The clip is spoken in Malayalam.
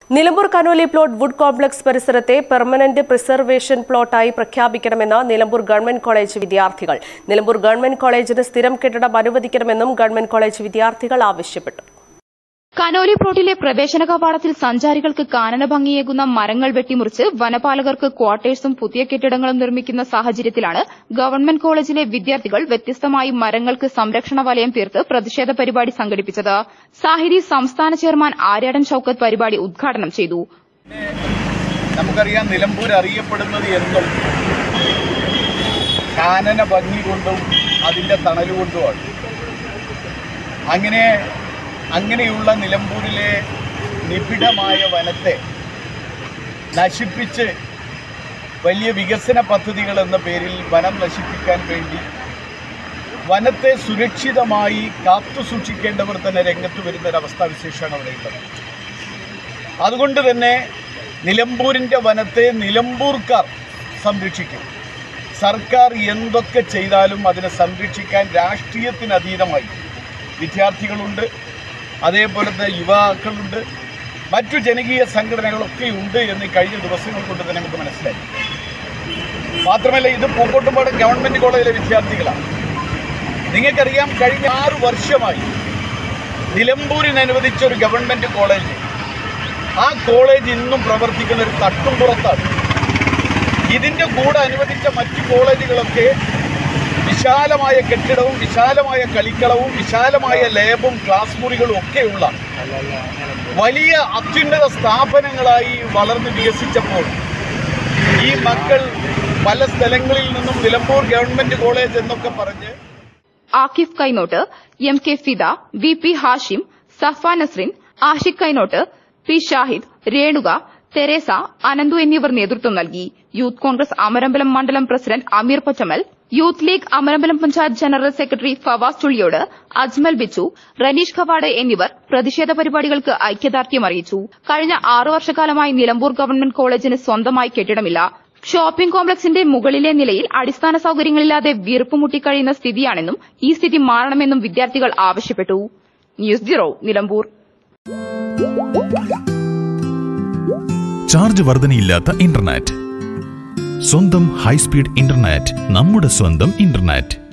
Nilambur Conolly plot wood complex പരിസരത്തെ പെർമനന്റ് പ്രിസർവേഷൻ പ്ലോട്ടായി പ്രഖ്യാപിക്കണമെന്ന് നിലമ്പൂർ ഗവൺമെന്റ് കോളേജ് വിദ്യാർത്ഥികൾ നിലമ്പൂർ ഗവൺമെന്റ് കോളേജിന് സ്ഥിരം കെട്ടിടം അനുവദിക്കണമെന്നും ഗവൺമെന്റ് കോളേജ് വിദ്യാർത്ഥികൾ ആവശ്യപ്പെട്ടു കനോലി പ്ലോട്ടിലെ പ്രവേശന കവാടത്തിൽ സഞ്ചാരികൾക്ക് കാനന ഭംഗിയേകുന്ന മരങ്ങൾ വെട്ടിമുറിച്ച് വനപാലകർക്ക് ക്വാർട്ടേഴ്സും പുതിയ കെട്ടിടങ്ങളും നിർമ്മിക്കുന്ന സാഹചര്യത്തിലാണ് ഗവൺമെന്റ് കോളേജിലെ വിദ്യാർത്ഥികൾ വ്യത്യസ്തമായി മരങ്ങൾക്ക് സംരക്ഷണ വലയം തീർത്ത് പ്രതിഷേധ പരിപാടി സംഘടിപ്പിച്ചത് സാഹിതി സംസ്ഥാന ചെയർമാൻ ആര്യാടൻ ഷൌക്കത്ത് പരിപാടി ഉദ്ഘാടനം ചെയ്തു നമുക്കറിയാം നിലമ്പൂർ അറിയപ്പെടുന്നത് എന്നും കാനന ഭംഗി കൊണ്ടും അതിൻ്റെ തണലുകൊണ്ടുമാണ് അങ്ങനെ അങ്ങനെയുള്ള നിലമ്പൂരിലെ നിബിഡമായ വനത്തെ നശിപ്പിച്ച് വലിയ വികസന പദ്ധതികൾ എന്ന പേരിൽ വനം നശിപ്പിക്കാൻ വേണ്ടി വനത്തെ സുരക്ഷിതമായി കാത്തു സൂക്ഷിക്കേണ്ടവർ തന്നെ രംഗത്ത് വരുന്ന ഒരവസ്ഥാവിശേഷമാണ് അവിടെയുള്ളത് അതുകൊണ്ട് തന്നെ നിലമ്പൂരിൻ്റെ വനത്തെ നിലമ്പൂർക്കാർ സംരക്ഷിക്കും സർക്കാർ എന്തൊക്കെ ചെയ്താലും അതിനെ സംരക്ഷിക്കാൻ രാഷ്ട്രീയത്തിന് അതീതമായി വിദ്യാർത്ഥികളുണ്ട് അതേപോലെ തന്നെ യുവാക്കളുണ്ട് മറ്റു ജനകീയ സംഘടനകളൊക്കെ ഉണ്ട് എന്ന് കഴിഞ്ഞ ദിവസങ്ങൾ കൊണ്ട് തന്നെ നമുക്ക് മനസ്സിലായി മാത്രമല്ല ഇത് പൂക്കോട്ടുംപാട് ഗവൺമെൻറ് കോളേജിലെ വിദ്യാർത്ഥികളാണ് നിങ്ങൾക്കറിയാം കഴിഞ്ഞ ആറ് വർഷമായി നിലമ്പൂരിന് അനുവദിച്ച ഒരു ഗവൺമെൻറ് കോളേജ് ആ കോളേജ് ഇന്നും പ്രവർത്തിക്കുന്ന ഒരു തട്ടും പുറത്താണ് ഇതിൻ്റെ കൂടെ അനുവദിച്ച മറ്റു കോളേജുകളൊക്കെ വിശാലമായ കെട്ടിടവും വിശാലമായ കളിക്കളവും വിശാലമായ ലാബും ക്ലാസ് മുറികളും ഒക്കെയുള്ള വലിയ അത്യുന്നത സ്ഥാപനങ്ങളായി വളർന്ന് വികസിച്ചപ്പോൾ ഈ മക്കൾ പല സ്ഥലങ്ങളിൽ നിന്നും നിലമ്പൂർ ഗവൺമെന്റ് കോളേജ് എന്നൊക്കെ പറഞ്ഞ് Aakif Kainot M K Fida V P Hashim Safa Nasrin Ashiq Kainot P Shahid Renuka Teresa Ananthu എന്നിവർ നേതൃത്വം നൽകി യൂത്ത് കോൺഗ്രസ് അമരമ്പലം മണ്ഡലം president Ameer Pachamal youth league Amarambalam panchayat general secretary Favas Chulliyode Ajmal Bichu Raneesh Khavad എന്നിവർ പ്രതിഷേധ പരിപാടികൾക്ക് ഐക്യദാർഢ്യം അറിയിച്ചു കഴിഞ്ഞ ആറു വർഷക്കാലമായി നിലമ്പൂർ ഗവൺമെന്റ് കോളേജിന് സ്വന്തമായി കെട്ടിടമില്ല ഷോപ്പിംഗ് കോംപ്ലക്സിന്റെ മുകളിലെ നിലയിൽ അടിസ്ഥാന സൌകര്യങ്ങളില്ലാതെ വീർപ്പ് മുട്ടിക്കഴിയുന്ന സ്ഥിതിയാണെന്നും ഈ സ്ഥിതി മാറണമെന്നും വിദ്യാർത്ഥികൾ ആവശ്യപ്പെട്ടു ന്യൂസ് ബ്യൂറോ നിലമ്പൂർ ചാർജ് വർധനയില്ലാത്ത ഇന്റർനെറ്റ് സ്വന്തം ഹൈസ്പീഡ് ഇന്റർനെറ്റ് നമ്മുടെ സ്വന്തം ഇന്റർനെറ്റ്